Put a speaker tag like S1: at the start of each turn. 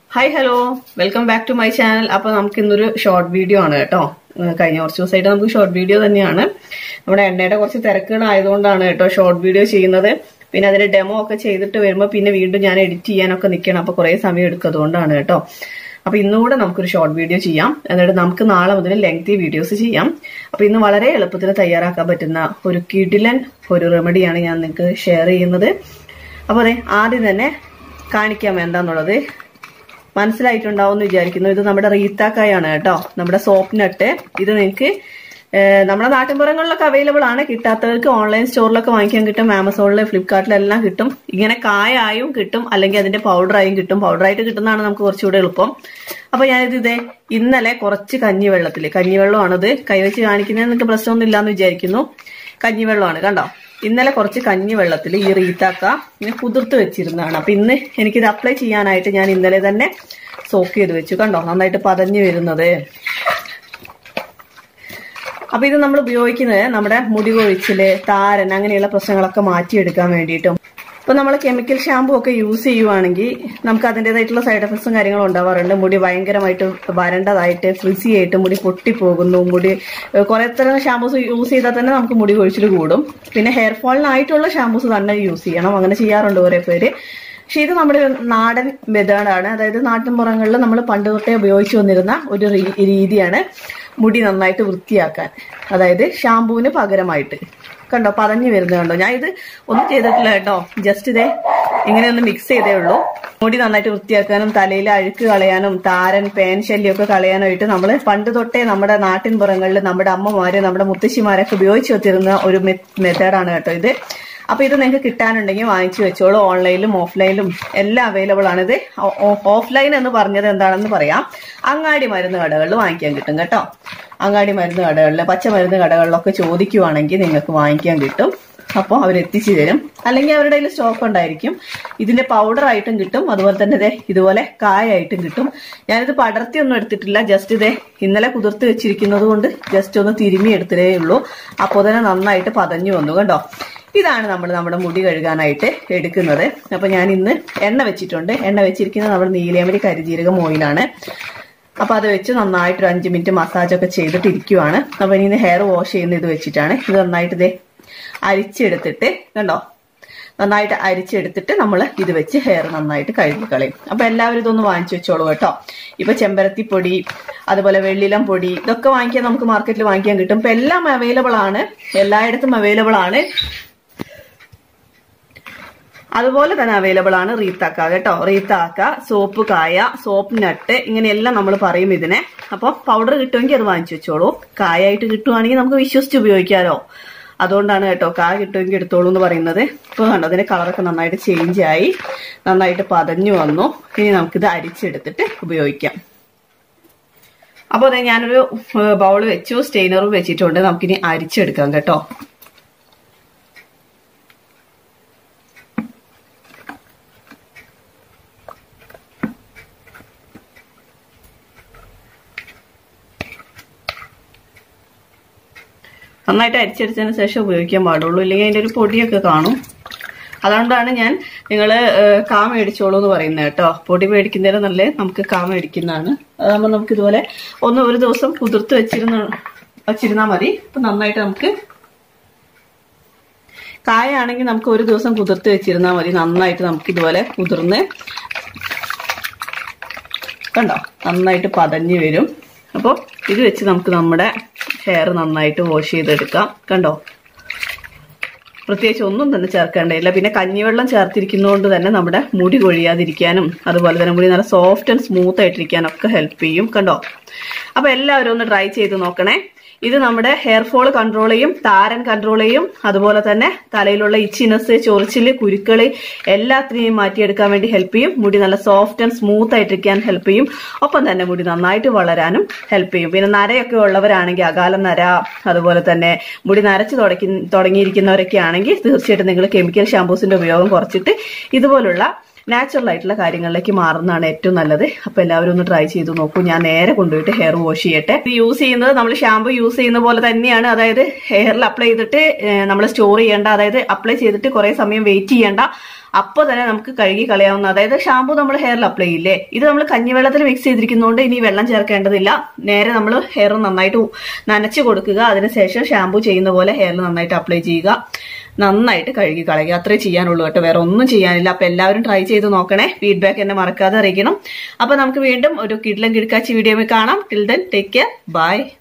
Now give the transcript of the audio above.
S1: hi hello welcome back to my channel അപ്പൊ നമുക്ക് ഇന്നൊരു ഷോർട്ട് വീഡിയോ ആണ് കേട്ടോ ഏഹ് കഴിഞ്ഞ കുറച്ച് ദിവസമായിട്ട് നമുക്ക് ഷോർട്ട് വീഡിയോ തന്നെയാണ് നമ്മുടെ എണ്ണയുടെ കുറച്ച് തിരക്കുകളായതുകൊണ്ടാണ് കേട്ടോ ഷോർട്ട് വീഡിയോ ചെയ്യുന്നത് പിന്നെ അതിന്റെ ഡെമോ ഒക്കെ ചെയ്തിട്ട് വരുമ്പോൾ പിന്നെ വീണ്ടും ഞാൻ എഡിറ്റ് ചെയ്യാനൊക്കെ നിൽക്കണം അപ്പൊ കുറെ സമയം എടുക്കും അതുകൊണ്ടാണ് കേട്ടോ അപ്പൊ ഇന്നുകൂടെ നമുക്കൊരു ഷോർട്ട് വീഡിയോ ചെയ്യാം എന്നിട്ട് നമുക്ക് നാളെ മുതൽ ലെങ്തി വീഡിയോസ് ചെയ്യാം അപ്പൊ ഇന്ന് വളരെ എളുപ്പത്തിൽ തയ്യാറാക്കാൻ പറ്റുന്ന ഒരു കിഡിലൻ ഒരു റെമഡിയാണ് ഞാൻ നിങ്ങൾക്ക് ഷെയർ ചെയ്യുന്നത് അപ്പൊ അതെ ആദ്യം തന്നെ കാണിക്കാം എന്താന്നുള്ളത് മനസ്സിലായിട്ടുണ്ടാവും എന്ന് വിചാരിക്കുന്നു ഇത് നമ്മുടെ റീത്താക്കായാണ് കേട്ടോ നമ്മുടെ സോപ്പ് നട്ട് ഇത് നിങ്ങൾക്ക് നമ്മുടെ നാട്ടിൻപുറങ്ങളിലൊക്കെ അവൈലബിൾ ആണ് കിട്ടാത്തവർക്ക് ഓൺലൈൻ സ്റ്റോറിലൊക്കെ വാങ്ങിക്കാൻ കിട്ടും ആമസോണിൽ ഫ്ലിപ്കാർട്ടിലെല്ലാം കിട്ടും ഇങ്ങനെ കായായും കിട്ടും അല്ലെങ്കിൽ അതിന്റെ പൗഡറായും കിട്ടും പൗഡറായിട്ട് കിട്ടുന്നതാണ് നമുക്ക് കുറച്ചുകൂടെ എളുപ്പം അപ്പൊ ഞാനിത് ഇതേ ഇന്നലെ കുറച്ച് കഞ്ഞിവെള്ളത്തിൽ കഞ്ഞിവെള്ളമാണിത് കൈവച്ച് കാണിക്കുന്നതിന് നിങ്ങൾക്ക് പ്രശ്നമൊന്നും ഇല്ലാന്ന് വിചാരിക്കുന്നു കഞ്ഞിവെള്ളമാണ് കണ്ടോ ഇന്നലെ കുറച്ച് കഞ്ഞി വെള്ളത്തിൽ ഈ റീത്താക്ക ഇങ്ങനെ കുതിർത്ത് വെച്ചിരുന്നതാണ് അപ്പൊ ഇന്ന് എനിക്കിത് അപ്ലൈ ചെയ്യാനായിട്ട് ഞാൻ ഇന്നലെ തന്നെ സോക്ക് ചെയ്ത് വെച്ചു കണ്ടോ നന്നായിട്ട് പതഞ്ഞു വരുന്നത് അപ്പൊ ഇത് നമ്മൾ ഉപയോഗിക്കുന്നത് നമ്മുടെ മുടി കൊഴിച്ചില് താരൻ അങ്ങനെയുള്ള പ്രശ്നങ്ങളൊക്കെ മാറ്റിയെടുക്കാൻ വേണ്ടിയിട്ടും ഇപ്പൊ നമ്മൾ കെമിക്കൽ ഷാമ്പു ഒക്കെ യൂസ് ചെയ്യുവാണെങ്കിൽ നമുക്ക് അതിൻ്റെതായിട്ടുള്ള സൈഡ് എഫക്ട്സും കാര്യങ്ങളും ഉണ്ടാവാറുണ്ട് മുടി ഭയങ്കരമായിട്ട് വരണ്ടതായിട്ട് ഫ്രിസി ആയിട്ട് മുടി പൊട്ടിപ്പോകുന്നു മുടി കുറെ തരം ഷാമ്പൂസ് യൂസ് ചെയ്താൽ തന്നെ നമുക്ക് മുടി കൊഴിച്ചിൽ കൂടും പിന്നെ ഹെയർ ഫോളിനായിട്ടുള്ള ഷാമ്പൂസ് തന്നെ യൂസ് ചെയ്യണം അങ്ങനെ ചെയ്യാറുണ്ട് കുറെ പേര് പക്ഷെ ഇത് നമ്മുടെ നാടൻ മെത്തേഡാണ് അതായത് നാട്ടിൻപുറങ്ങളിൽ നമ്മൾ പണ്ട് തൊട്ടേ ഉപയോഗിച്ചു വന്നിരുന്ന ഒരു രീതിയാണ് മുടി നന്നായിട്ട് വൃത്തിയാക്കാൻ അതായത് ഷാമ്പൂവിന് പകരമായിട്ട് കണ്ടോ പതഞ്ഞു വരുന്നത് കണ്ടോ ഞാൻ ഇത് ഒന്നും ചെയ്തിട്ടില്ല കേട്ടോ ജസ്റ്റ് ഇതേ ഇങ്ങനെ ഒന്ന് മിക്സ് ചെയ്തേ ഉള്ളൂ മുടി നന്നായിട്ട് വൃത്തിയാക്കാനും തലയിലെ അഴുക്ക് കളയാനും താരൻ പേൻ ശല്യമൊക്കെ കളയാനായിട്ട് നമ്മൾ പണ്ട് തൊട്ടേ നമ്മുടെ നാട്ടിൻ പുറങ്ങളിൽ നമ്മുടെ അമ്മമാര് നമ്മുടെ മുത്തശ്ശിമാരൊക്കെ ഉപയോഗിച്ച് വെച്ചിരുന്ന ഒരു മെത്തേഡാണ് കേട്ടോ ഇത് അപ്പൊ ഇത് നിങ്ങൾക്ക് കിട്ടാനുണ്ടെങ്കിൽ വാങ്ങിച്ചു വെച്ചോളൂ ഓൺലൈനിലും ഓഫ്ലൈനിലും എല്ലാം അവൈലബിൾ ആണ് ഇത് ഓഫ്ലൈൻ എന്ന് പറഞ്ഞത് എന്താണെന്ന് പറയാം അങ്ങാടി മരുന്ന് കടകളിൽ വാങ്ങിക്കാൻ കിട്ടും കേട്ടോ അങ്ങാടി മരുന്ന് കടകളിൽ പച്ചമരുന്ന് കടകളിലൊക്കെ ചോദിക്കുവാണെങ്കിൽ നിങ്ങൾക്ക് വാങ്ങിക്കാൻ കിട്ടും അപ്പോൾ അവർ എത്തിച്ചു തരും അല്ലെങ്കിൽ അവരുടെ കയ്യിൽ സ്റ്റോക്ക് ഉണ്ടായിരിക്കും ഇതിന്റെ പൗഡർ ആയിട്ടും കിട്ടും അതുപോലെ തന്നെ ഇതേ ഇതുപോലെ കായായിട്ടും കിട്ടും ഞാനിത് പടർത്തിയൊന്നും എടുത്തിട്ടില്ല ജസ്റ്റ് ഇതേ ഇന്നലെ കുതിർത്ത് വെച്ചിരിക്കുന്നത് കൊണ്ട് ജസ്റ്റ് ഒന്ന് തിരുമ്മി എടുത്തതേ ഉള്ളൂ അപ്പോൾ തന്നെ നന്നായിട്ട് പതഞ്ഞു വന്നു കണ്ടോ ഇതാണ് നമ്മൾ നമ്മുടെ മുടി കഴുകാനായിട്ട് എടുക്കുന്നത് അപ്പൊ ഞാൻ ഇന്ന് എണ്ണ വെച്ചിട്ടുണ്ട് എണ്ണ വെച്ചിരിക്കുന്നത് നമ്മുടെ നീലേമരി കരിജീരകം ഓയിലാണ് അപ്പൊ അത് വെച്ച് നന്നായിട്ട് ഒരു അഞ്ച് മിനിറ്റ് മസാജ് ഒക്കെ ചെയ്തിട്ട് ഇരിക്കുവാണ് അപ്പൊ ഇനി ഹെയർ വാഷ് ചെയ്യുന്ന ഇത് വെച്ചിട്ടാണ് ഇത് നന്നായിട്ട് ഇതേ അരിച്ചെടുത്തിട്ട് കണ്ടോ നന്നായിട്ട് അരിച്ചെടുത്തിട്ട് നമ്മൾ ഇത് വെച്ച് ഹെയർ നന്നായിട്ട് കഴുകി കളയും അപ്പൊ എല്ലാവരും ഇതൊന്ന് വാങ്ങിച്ചു വെച്ചോളൂ കേട്ടോ ഇപ്പൊ ചെമ്പരത്തി പൊടി അതുപോലെ വെള്ളിലം പൊടി ഇതൊക്കെ വാങ്ങിക്കാൻ നമുക്ക് മാർക്കറ്റിൽ വാങ്ങിക്കാൻ കിട്ടും ഇപ്പൊ എല്ലാം അവൈലബിൾ ആണ് എല്ലായിടത്തും അവൈലബിൾ ആണ് അതുപോലെ തന്നെ അവൈലബിൾ ആണ് റീത്താക്ക കേട്ടോ റീത്താക്ക സോപ്പ് കായ സോപ്പ് നട്ട് ഇങ്ങനെയെല്ലാം നമ്മൾ പറയും ഇതിനെ അപ്പോൾ പൗഡർ കിട്ടുമെങ്കിൽ അത് വാങ്ങിച്ചു വെച്ചോളൂ കായായിട്ട് കിട്ടുവാണെങ്കിൽ നമുക്ക് വിശ്വസിച്ച് ഉപയോഗിക്കാമല്ലോ അതുകൊണ്ടാണ് കേട്ടോ കായ കിട്ടുമെങ്കിൽ എടുത്തോളൂ എന്ന് പറയുന്നത് ഇപ്പോൾ കണ്ടോ അതിന്റെ കളറൊക്കെ നന്നായിട്ട് ചേഞ്ച് ആയി നന്നായിട്ട് പതഞ്ഞു വന്നു ഇനി നമുക്കിത് അരിച്ചെടുത്തിട്ട് ഉപയോഗിക്കാം അപ്പോൾ അതെ ഞാനൊരു ബൗൾ വെച്ചു സ്റ്റെയിനറും വെച്ചിട്ടുണ്ട് നമുക്കിനി അരിച്ചെടുക്കാം കേട്ടോ നന്നായിട്ട് അരിച്ചെടുത്തതിന് ശേഷം ഉപയോഗിക്കാൻ പാടുള്ളൂ ഇല്ലെങ്കിൽ അതിൻ്റെ ഒരു പൊടിയൊക്കെ കാണും അതുകൊണ്ടാണ് ഞാൻ നിങ്ങൾ കാ മേടിച്ചോളൂ എന്ന് പറയുന്നത് കേട്ടോ പൊടി മേടിക്കുന്നതിന് നല്ല നമുക്ക് കാ മേടിക്കുന്നതാണ് അതാകുമ്പോൾ നമുക്ക് ഇതുപോലെ ഒന്ന് ഒരു ദിവസം കുതിർത്ത് വെച്ചിരുന്ന വച്ചിരുന്നാൽ മതി അപ്പം നന്നായിട്ട് നമുക്ക് കായാണെങ്കിൽ നമുക്ക് ഒരു ദിവസം കുതിർത്ത് വെച്ചിരുന്നാൽ മതി നന്നായിട്ട് നമുക്ക് ഇതുപോലെ കുതിർന്ന് കണ്ടോ നന്നായിട്ട് പതഞ്ഞു വരും അപ്പോൾ ഇത് വെച്ച് നമുക്ക് നമ്മുടെ ഹെയർ നന്നായിട്ട് വാഷ് ചെയ്തെടുക്കാം കണ്ടോ പ്രത്യേകിച്ച് ഒന്നും തന്നെ ചേർക്കേണ്ടതില്ല പിന്നെ കഞ്ഞിവെള്ളം ചേർത്തിരിക്കുന്നതുകൊണ്ട് തന്നെ നമ്മുടെ മുടി കൊഴിയാതിരിക്കാനും അതുപോലെ തന്നെ മുടി നല്ല സോഫ്റ്റ് ആൻഡ് സ്മൂത്ത് ആയിട്ടിരിക്കാനൊക്കെ ഹെൽപ്പ് ചെയ്യും കണ്ടോ അപ്പൊ എല്ലാവരും ഒന്ന് ട്രൈ ചെയ്ത് നോക്കണേ ഇത് നമ്മുടെ ഹെയർ ഫോൾ കൺട്രോൾ ചെയ്യും താരൻ കൺട്രോൾ ചെയ്യും അതുപോലെ തന്നെ തലയിലുള്ള ഇച്ചിനസ് ചൊറിച്ചില് കുരുക്കള് എല്ലാത്തിനെയും മാറ്റിയെടുക്കാൻ വേണ്ടി ഹെൽപ്പ് ചെയ്യും മുടി നല്ല സോഫ്റ്റ് ആൻഡ് സ്മൂത്ത് ആയിട്ടിരിക്കാൻ ഹെൽപ്പ് ചെയ്യും ഒപ്പം തന്നെ മുടി നന്നായിട്ട് വളരാനും ഹെൽപ്പ് ചെയ്യും പിന്നെ നരയൊക്കെ ഉള്ളവരാണെങ്കിൽ അകാല നര അതുപോലെ തന്നെ മുടി നരച്ച് തുടങ്ങി തുടങ്ങിയിരിക്കുന്നവരൊക്കെ ആണെങ്കിൽ തീർച്ചയായിട്ടും നിങ്ങൾ കെമിക്കൽ ഷാമ്പൂസിന്റെ ഉപയോഗം കുറച്ചിട്ട് ഇതുപോലുള്ള നാച്ചുറൽ ആയിട്ടുള്ള കാര്യങ്ങളിലേക്ക് മാറുന്നതാണ് ഏറ്റവും നല്ലത് അപ്പൊ എല്ലാവരും ഒന്ന് ട്രൈ ചെയ്ത് നോക്കൂ ഞാൻ നേരെ കൊണ്ടുപോയിട്ട് ഹെയർ വാഷ് ചെയ്യട്ടെ ഇത് യൂസ് ചെയ്യുന്നത് നമ്മൾ ഷാമ്പു യൂസ് ചെയ്യുന്ന പോലെ തന്നെയാണ് അതായത് ഹെയറിൽ അപ്ലൈ ചെയ്തിട്ട് നമ്മൾ സ്റ്റോർ ചെയ്യേണ്ട അതായത് അപ്ലൈ ചെയ്തിട്ട് കുറെ സമയം വെയിറ്റ് ചെയ്യേണ്ട അപ്പോൾ തന്നെ നമുക്ക് കഴുകി കളയാവുന്ന അതായത് ഷാമ്പു നമ്മൾ ഹെയറിൽ അപ്ലൈ ചെയ്യില്ലേ ഇത് നമ്മൾ കഞ്ഞിവെള്ളത്തിൽ മിക്സ് ചെയ്തിരിക്കുന്നതുകൊണ്ട് ഇനി വെള്ളം ചേർക്കേണ്ടതില്ല നേരെ നമ്മൾ ഹെയർ നന്നായിട്ട് നനച്ചു കൊടുക്കുക അതിനുശേഷം ഷാമ്പു ചെയ്യുന്ന പോലെ ഹെയറിൽ നന്നായിട്ട് അപ്ലൈ ചെയ്യുക നന്നായിട്ട് കഴുകി കളയുക അത്രേ ചെയ്യാനുള്ളൂ കേട്ടോ വേറെ ഒന്നും ചെയ്യാനില്ല അപ്പൊ എല്ലാവരും ട്രൈ ചെയ്ത് നോക്കണേ ഫീഡ്ബാക്ക് എന്നെ മറക്കാതെ അറിയിക്കണം അപ്പൊ നമുക്ക് വീണ്ടും ഒരു കിഡ്ലൻ കിടക്കാച്ചി വീഡിയോ കാണാം till then take care by